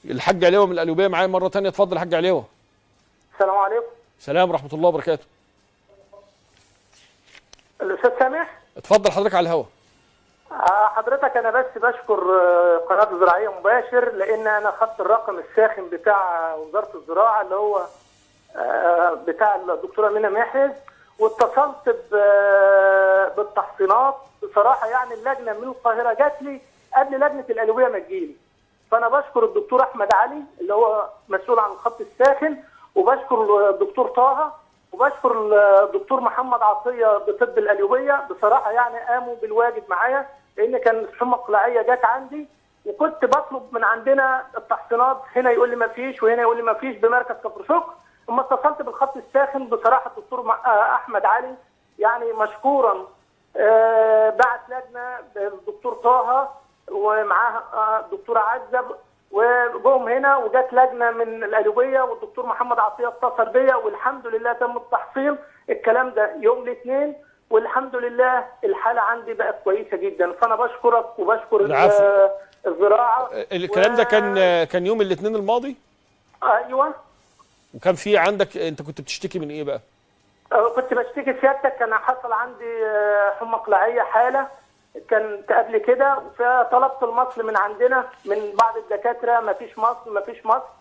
الحاج عليوه من القليوبيه معايا مره تانية اتفضل يا حاج عليوه السلام عليكم سلام ورحمه الله وبركاته الاستاذ سامح اتفضل حضرتك على الهوا آه، حضرتك انا بس بشكر آه، قناه الزراعيه مباشر لان انا خدت الرقم الساخن بتاع وزاره الزراعه اللي هو آه، بتاع الدكتوره منى محرز واتصلت ب- بالتحصينات بصراحه يعني اللجنه من القاهره جات لي قبل لجنه الالويه ما تجيلي فانا بشكر الدكتور احمد علي اللي هو مسؤول عن الخط الساخن وبشكر الدكتور طه وبشكر الدكتور محمد عطيه بطب القليوبيه بصراحه يعني قاموا بالواجب معايا لان كان الحمى القلاعيه جت عندي وكنت بطلب من عندنا التحصينات هنا يقول لي ما فيش وهنا يقول لي ما فيش بمركز كفر شكر اما اتصلت بالخط الساخن بصراحه الدكتور مع- آه، احمد علي يعني مشكورا آه، بعت لجنه الدكتور طه ومعاها آه، الدكتوره عزه وجم هنا وجت لجنه من القليوبيه والدكتور محمد عطيه اتصل بيا والحمد لله تم التحصيل الكلام ده يوم الاثنين والحمد لله الحاله عندي بقت كويسه جدا فانا بشكرك وبشكر ال- العفو. الزراعه الكلام ده كان كان يوم الاثنين الماضي ايوه وكان في عندك انت كنت بتشتكي من ايه بقى آه، كنت بشتكي سيادتك كان حصل عندي آه، حمى قلاعيه حاله كانت قبل كده فطلبت المصل من عندنا من بعض الدكاتره ما فيش مصل ما فيش مصل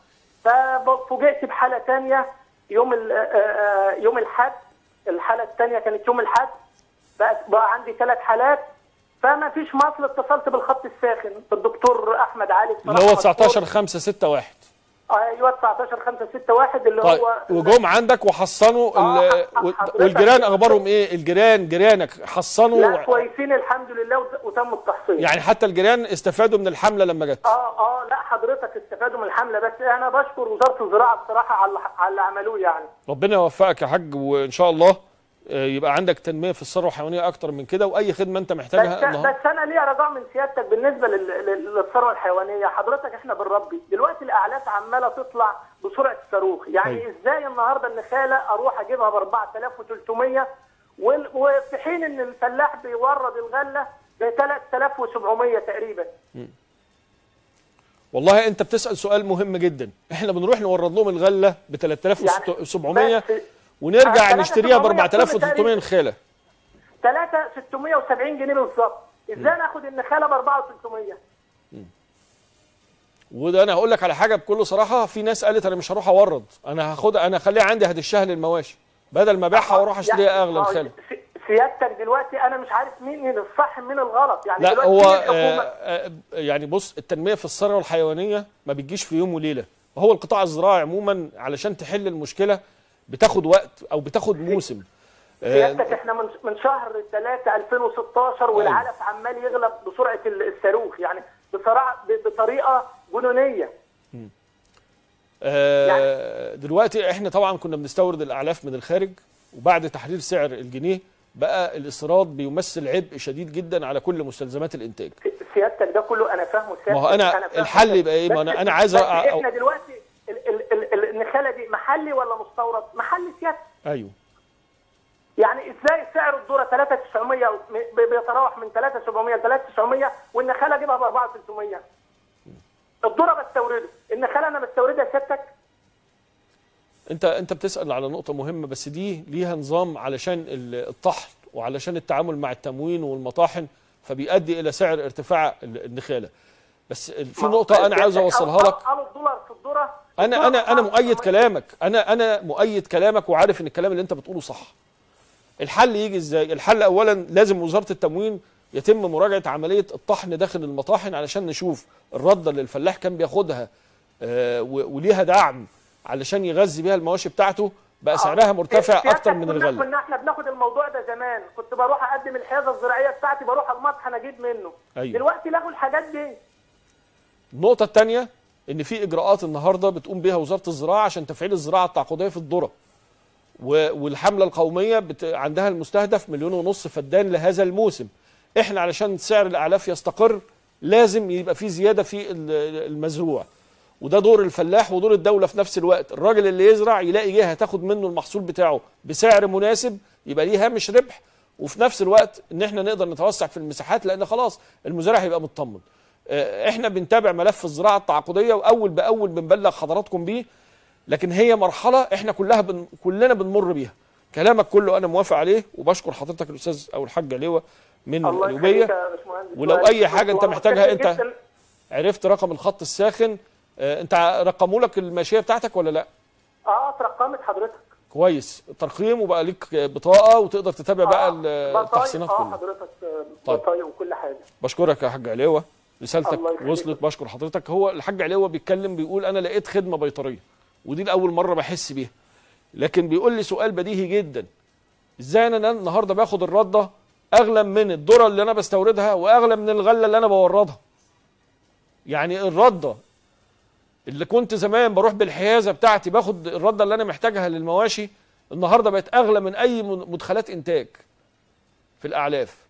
ففوجئت بحاله ثانيه يوم ال- آه، آه، يوم الاحد الحاله الثانيه كانت يوم الاحد بقى, بقى عندي ثلاث حالات فما فيش مصل اتصلت بالخط الساخن بالدكتور احمد علي اللي بصراحة هو مشكور. 19 5 6 1 ايوه 19 5 6 1 اللي طيب هو وجم عندك وحصنوا آه، ال- ح- و- حضرتك- والجيران اخبارهم ايه الجيران جيرانك حصنوا لا كويسين الحمد لله وت- وتم التحصيل يعني حتى الجيران استفادوا من الحمله لما جت اه اه لا حضرتك استفادوا من الحمله بس انا بشكر وزاره الزراعه بصراحه على على اللي عملوه يعني ربنا يوفقك يا حاج وان شاء الله آه، يبقى عندك تنميه في الثروه الحيوانيه اكتر من كده واي خدمه انت محتاجها بس, النهارده بس انا ليا رجاء من سيادتك بالنسبه لل- لل- للثروه الحيوانيه حضرتك احنا بنربي دلوقتي الاعلاف عماله تطلع بسرعه الصاروخ يعني أيوة. ازاي النهارده النخاله اروح اجيبها ب 4300 وال- وفي حين ان الفلاح بيورد الغله ب 3700 تقريبا والله انت بتسال سؤال مهم جدا احنا بنروح نورد لهم الغله ب 3700 بس- ونرجع آه، نشتريها ب 3700 4300 نخاله 3670 جنيه بالظبط ازاي ناخد النخاله ب 4300 وده انا هقول لك على حاجه بكل صراحه في ناس قالت انا مش هروح اورد انا هاخدها انا اخليها عندي هدشها للمواشي بدل ما ابيعها واروح اشتريها اغلى آه، الخاله سي- سيادتك دلوقتي انا مش عارف مين الصح من الغلط يعني لا دلوقتي هو مين آه الحكومه آه يعني بص التنميه في الثروه الحيوانيه ما بتجيش في يوم وليله وهو القطاع الزراعي عموما علشان تحل المشكله بتاخد وقت او بتاخد موسم آه سيادتك احنا من من شهر 3 2016 والعلف عمال يغلب بسرعه ال- الصاروخ يعني بصراحه ب- بطريقه جنونيه آه دلوقتي احنا طبعا كنا بنستورد الاعلاف من الخارج وبعد تحرير سعر الجنيه بقى الاستيراد بيمثل عبء شديد جدا على كل مستلزمات الانتاج سيادتك ده كله انا فاهمه سيادتك ما هو أنا فاهمه الحل سيادتك. يبقى إيه؟ ما بس- أنا- أنا عايز بس أ- أ- احنا دلوقتي ال- ال- ال- ال- النخاله دي محلي ولا مستورد؟ محلي سيادتك ايوه يعني ازاي سعر الذره 3900 ب- بيتراوح من 3700 ل 3900 والنخاله اجيبها ب 4300 الذره بستورده النخاله انا بستوردها سيادتك انت انت بتسال على نقطه مهمه بس دي ليها نظام علشان ال- الطحن وعلشان التعامل مع التموين والمطاحن فبيؤدي الى سعر ارتفاع ال- النخاله بس ال- في نقطه انا عاوز اوصلها لك قالوا الدولار في الذره انا انا انا الذرة مؤيد 3900. كلامك انا انا مؤيد كلامك وعارف ان الكلام اللي انت بتقوله صح الحل يجي ازاي الحل اولا لازم وزاره التموين يتم مراجعه عمليه الطحن داخل المطاحن علشان نشوف الرده اللي الفلاح كان بياخدها آه، و- وليها دعم علشان يغذي بيها المواشي بتاعته بقى سعرها مرتفع سيادتك اكتر من كنا- الغله كنا احنا بناخد الموضوع ده زمان كنت بروح اقدم الحيازه الزراعيه بتاعتي بروح المطحن اجيب منه أيوة. دلوقتي لغوا الحاجات دي النقطة الثانية إن في إجراءات النهاردة بتقوم بها وزارة الزراعة عشان تفعيل الزراعة التعاقدية في الذرة. و- والحملة القومية بت... عندها المستهدف مليون ونص فدان لهذا الموسم. إحنا علشان سعر الأعلاف يستقر لازم يبقى في زيادة في ال- المزروع. وده دور الفلاح ودور الدولة في نفس الوقت، الراجل اللي يزرع يلاقي جهة تاخد منه المحصول بتاعه بسعر مناسب يبقى ليه هامش ربح وفي نفس الوقت إن إحنا نقدر نتوسع في المساحات لأن خلاص المزارع هيبقى مطمن. آه، احنا بنتابع ملف الزراعه التعاقديه واول باول بنبلغ حضراتكم بيه لكن هي مرحله احنا كلها بن كلنا بنمر بيها كلامك كله انا موافق عليه وبشكر حضرتك الاستاذ او الحاج علوه من الله القليوبيه يخليك يا باشمهندس ولو وائل. أي حاجة أنت وأنا محتاجها متشكر أنت- جداً. عرفت رقم الخط الساخن آه، انت رقموا لك الماشيه بتاعتك ولا لا اه اترقمت حضرتك كويس ترقيم وبقى ليك بطاقه وتقدر تتابع بقى ال- بطايق، التحسينات اه كلها حضرتك آه، طيب. بطايق وكل حاجه بشكرك يا حاج علوه رسالتك الله يخليك. وصلت بشكر حضرتك هو الحاج علوه بيتكلم بيقول انا لقيت خدمه بيطريه ودي لاول مره بحس بيها لكن بيقول لي سؤال بديهي جدا ازاي انا النهارده باخد الرده اغلى من الذره اللي انا بستوردها واغلى من الغله اللي انا بوردها يعني الرده اللي كنت زمان بروح بالحيازه بتاعتي باخد الرده اللي انا محتاجها للمواشي النهارده بقت اغلى من اي من- مدخلات انتاج في الاعلاف